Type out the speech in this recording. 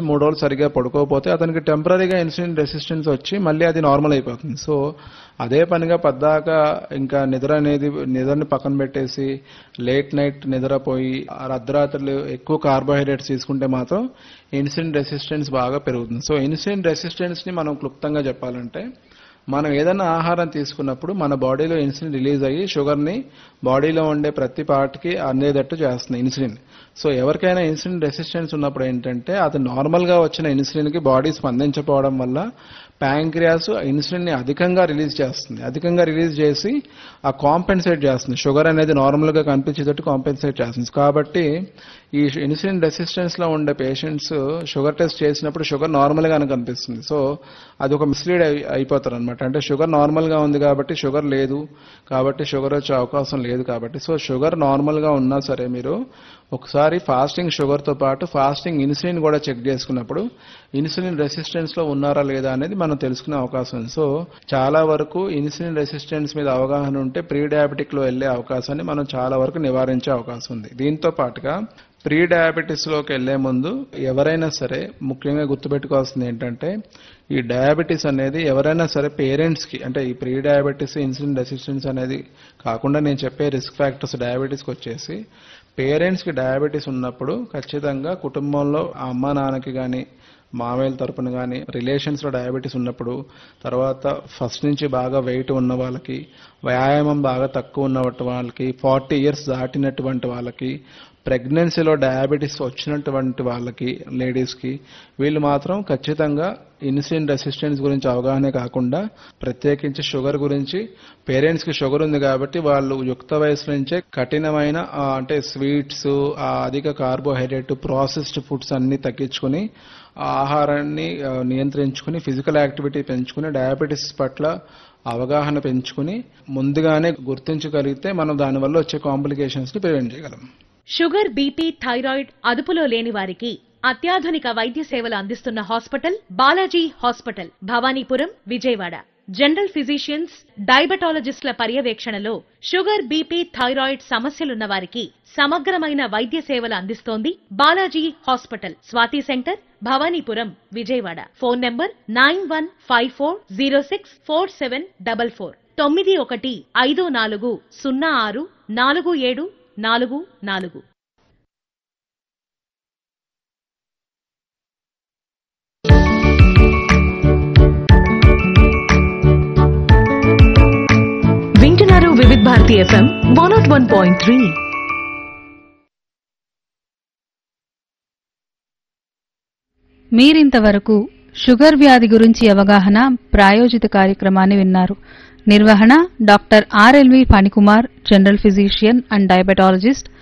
మూడు రోజులు సరిగా పడుకోకపోతే అతనికి టెంపరీగా ఇన్సులిన్ రెసిస్టెన్స్ వచ్చి మళ్ళీ అది నార్మల్ అయిపోతుంది సో అదే పనిగా పద్దాక ఇంకా నిద్ర అనేది నిద్రని పక్కన పెట్టేసి లేట్ నైట్ నిద్రపోయి ఆ అర్ధరాత్రులు ఎక్కువ కార్బోహైడ్రేట్స్ తీసుకుంటే మాత్రం ఇన్సులిన్ రెసిస్టెన్స్ బాగా పెరుగుతుంది సో ఇన్సులిన్ రెసిస్టెన్స్ని మనం క్లుప్తంగా చెప్పాలంటే మనం ఏదైనా ఆహారం తీసుకున్నప్పుడు మన బాడీలో ఇన్సులిన్ రిలీజ్ అయ్యి షుగర్ని బాడీలో ఉండే ప్రతి పార్ట్కి అందేటట్టు చేస్తుంది ఇన్సులిన్ సో ఎవరికైనా ఇన్సులిన్ రెసిస్టెన్స్ ఉన్నప్పుడు ఏంటంటే అది నార్మల్గా వచ్చిన ఇన్సులిన్కి బాడీ స్పందించకపోవడం వల్ల ప్యాంక్రియాస్ ఇన్సులిన్ని అధికంగా రిలీజ్ చేస్తుంది అధికంగా రిలీజ్ చేసి ఆ కాంపెన్సేట్ చేస్తుంది షుగర్ అనేది నార్మల్గా కనిపించేటట్టు కాంపెన్సేట్ చేస్తుంది కాబట్టి ఈ ఇన్సులిన్ రెసిస్టెన్స్లో ఉండే పేషెంట్స్ షుగర్ టెస్ట్ చేసినప్పుడు షుగర్ నార్మల్గానే కనిపిస్తుంది సో అది ఒక మిస్లీడ్ అయిపోతారు అనమాట అంటే షుగర్ నార్మల్గా ఉంది కాబట్టి షుగర్ లేదు కాబట్టి షుగర్ వచ్చే అవకాశం లేదు కాబట్టి సో షుగర్ నార్మల్గా ఉన్నా సరే మీరు ఒకసారి ఫాస్టింగ్ షుగర్తో పాటు ఫాస్టింగ్ ఇన్సులిన్ కూడా చెక్ చేసుకున్నప్పుడు ఇన్సులిన్ రెసిస్టెన్స్లో ఉన్నారా లేదా అనేది మనం తెలుసుకునే అవకాశం ఉంది సో చాలా వరకు ఇన్సులిన్ రెసిస్టెన్స్ మీద అవగాహన ఉంటే ప్రీ డయాబెటిక్లో వెళ్ళే అవకాశాన్ని మనం చాలా వరకు నివారించే అవకాశం ఉంది దీంతో పాటుగా ప్రీ డయాబెటీస్లోకి వెళ్లే ముందు ఎవరైనా సరే ముఖ్యంగా గుర్తుపెట్టుకోవాల్సింది ఏంటంటే ఈ డయాబెటీస్ అనేది ఎవరైనా సరే పేరెంట్స్కి అంటే ఈ ప్రీ డయాబెటీస్ ఇన్సులిన్ రెసిస్టెన్స్ అనేది కాకుండా నేను చెప్పే రిస్క్ ఫ్యాక్టర్స్ డయాబెటీస్కి వచ్చేసి పేరెంట్స్కి డయాబెటీస్ ఉన్నప్పుడు ఖచ్చితంగా కుటుంబంలో ఆ అమ్మ నాన్నకి కానీ మామయ్యల తరపున కానీ రిలేషన్స్లో డయాబెటీస్ ఉన్నప్పుడు తర్వాత ఫస్ట్ నుంచి బాగా వెయిట్ ఉన్న వాళ్ళకి వ్యాయామం బాగా తక్కువ ఉన్నటువంటి వాళ్ళకి ఫార్టీ ఇయర్స్ దాటినటువంటి వాళ్ళకి ప్రెగ్నెన్సీలో డయాబెటీస్ వచ్చినటువంటి వాళ్ళకి లేడీస్కి వీళ్ళు మాత్రం ఖచ్చితంగా ఇన్సులిన్ రెసిస్టెన్స్ గురించి అవగాహనే కాకుండా ప్రత్యేకించి షుగర్ గురించి పేరెంట్స్కి షుగర్ ఉంది కాబట్టి వాళ్ళు యుక్త వయసు నుంచే కఠినమైన ఆ, అంటే స్వీట్స్ ఆ అధిక కార్బోహైడ్రేట్ ప్రాసెస్డ్ ఫుడ్స్ అన్ని తగ్గించుకుని ఆ ఆహారాన్ని ఆ, నియంత్రించుకుని ఫిజికల్ యాక్టివిటీ పెంచుకుని డయాబెటీస్ పట్ల అవగాహన పెంచుకుని ముందుగానే గుర్తించగలిగితే మనం దానివల్ల వచ్చే కాంప్లికేషన్స్ని ప్రివెంట్ చేయగలం షుగర్ బీపీ థైరాయిడ్ అదుపులో లేని వారికి అత్యాధునిక వైద్య సేవలు అందిస్తున్న hospital Balaji hospital Bhavanipuram Vijayawada general physicians డయాబెటాలజిస్టుల పర్యవేక్షణలో షుగర్ బీపీ థైరాయిడ్ సమస్యలున్న వారికి సమగ్రమైన వైద్య సేవలు అందిస్తోంది Balaji hospital Swathi centre Bhavanipuram Vijayawada phone number nine one five four zero six four seven double four తొమ్మిది ఒకటి ఐదు నాలుగు సున్నా ఆరు నాలుగు ఏడు నాలుగు నాలుగు వింటున్నారు Vividh Bharati FM one nought one point three మీరింతవరకు షుగర్ వ్యాధి గురించి అవగాహన ప్రాయోజిత కార్యక్రమాన్ని విన్నారు నిర్వహణ doctor RLV Phanikumar general physician and diabetologist